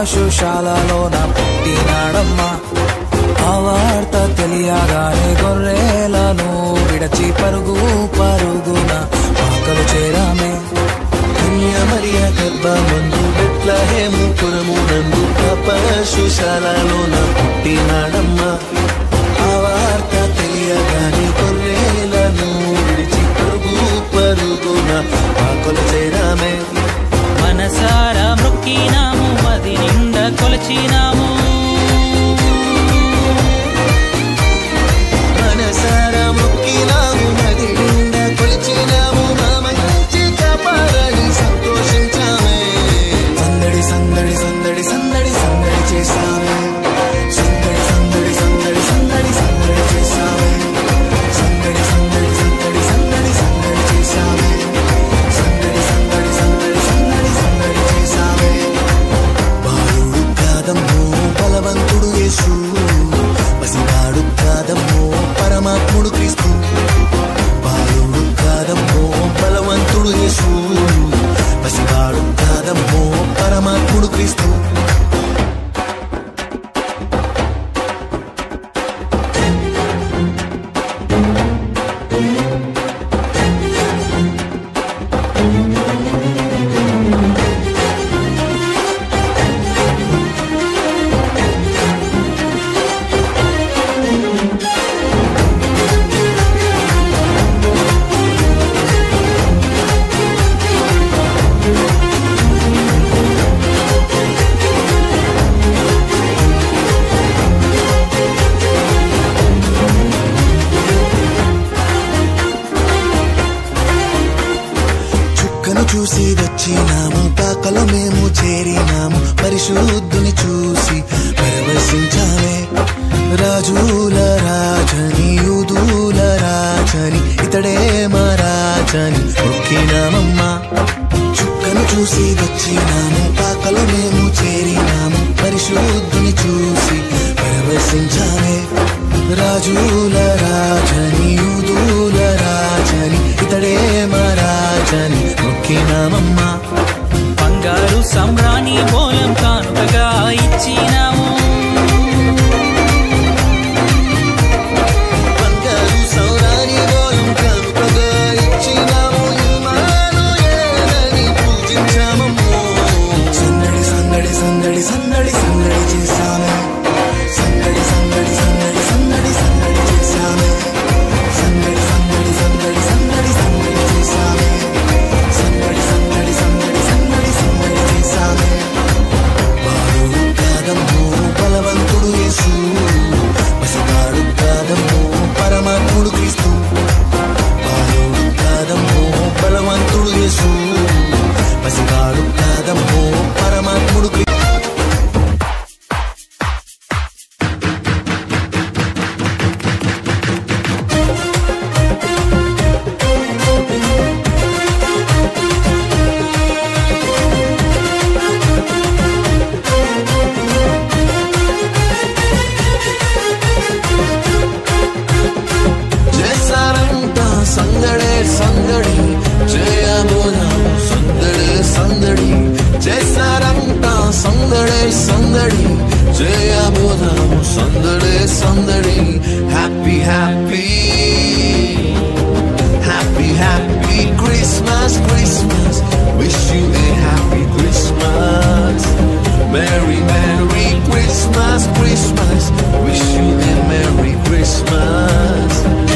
పశుశాలలోన పుట్టినాడమ్మా ఆ వార్త తెలియగానే గొర్రెలను విడచి పరుగు పరుగున ఆకలు చేరామే కన్యామరియ గర్భమందు బెట్లహేము పురమునందు ఆ పశుశాలలోన పుట్టినాడమ్మా ఆ వార్త తెలియగానే గొర్రెలను విడిచి పరుగు పరుగున ఆకలి చేరామే మనసారా మొక్కినాము మది నిండా కొలచినాము మనసారా మొక్కినాము నది నిండా కొలిచినాము మా మంచి కాపాడని సంతోషించామే సందడి సందడి సందడి సందడి సందడి చేశామే సందడి సందడి సందడి సందడి సందడి చేశామే సందడి సందడి సందడి సందడి సందడి చేశామే సందడి సందడి సందడి సందడి సందడి చేశామే బాలుడు కాదమ్మో బలవంతుడు యేసు పసివాడు కాదమ్మో పరమాత్ముడు క్రీస్తు బాలుడు కాదమ్మో బలవంతుడు యేసు పసివాడు కాదమ్మో పరమాత్ముడు క్రీస్తు చుక్కను చూసి వచ్చినాము పాకలో మేము చేరినాము పరిశుద్ధుని చూసి పరవశించామే రాజుల రాజని యూదుల రాజని ఇతడే మా రాజని మొక్కినామమ్మా చుక్కను చూసి వచ్చినాము పాకలో మేము చేరినాము పరిశుద్ధుని చూసి పరవశించామే రాజుల రాజని యూదుల రాజని ఇతడే మా రాజని మొక్కినామమ్మా బంగారు సమ్రాణి మూలం కానుకగా ఇచ్చినాము బంగారు సౌరాని గోలం కానుకగా ఇచ్చినాము ఇమ్మానుయేలని పూజించామమ్మో సందడి సందడి సందడి సందడి సందడి చేశామే సందడి సందడి సందడి సందడి సందడి చేశామే సందడి సందడి సందడి సందడి సందడి చేశామే సందడి సందడి సందడి సందడి సందడి చేశామే బాలుడు కాదమ్మో బలవంతుడు యేసు పసివాడు కాదమ్మో పరమాత్ముడు క్రీస్తు బాలుడు కాదమ్మో బలవంతుడు యేసు పసివాడు కాదమ్మో పరమాత్ముడు క్రీస్తు చేశారంట సందడే సందడి చేయబోదాము సందడే సందడి చేశారంట సందడే సందడి చేయబోదాము సందడే సందడి happy happy happy happy Christmas Christmas wish you a happy Christmas Merry, Merry Christmas, Christmas. Wish you a Merry Christmas.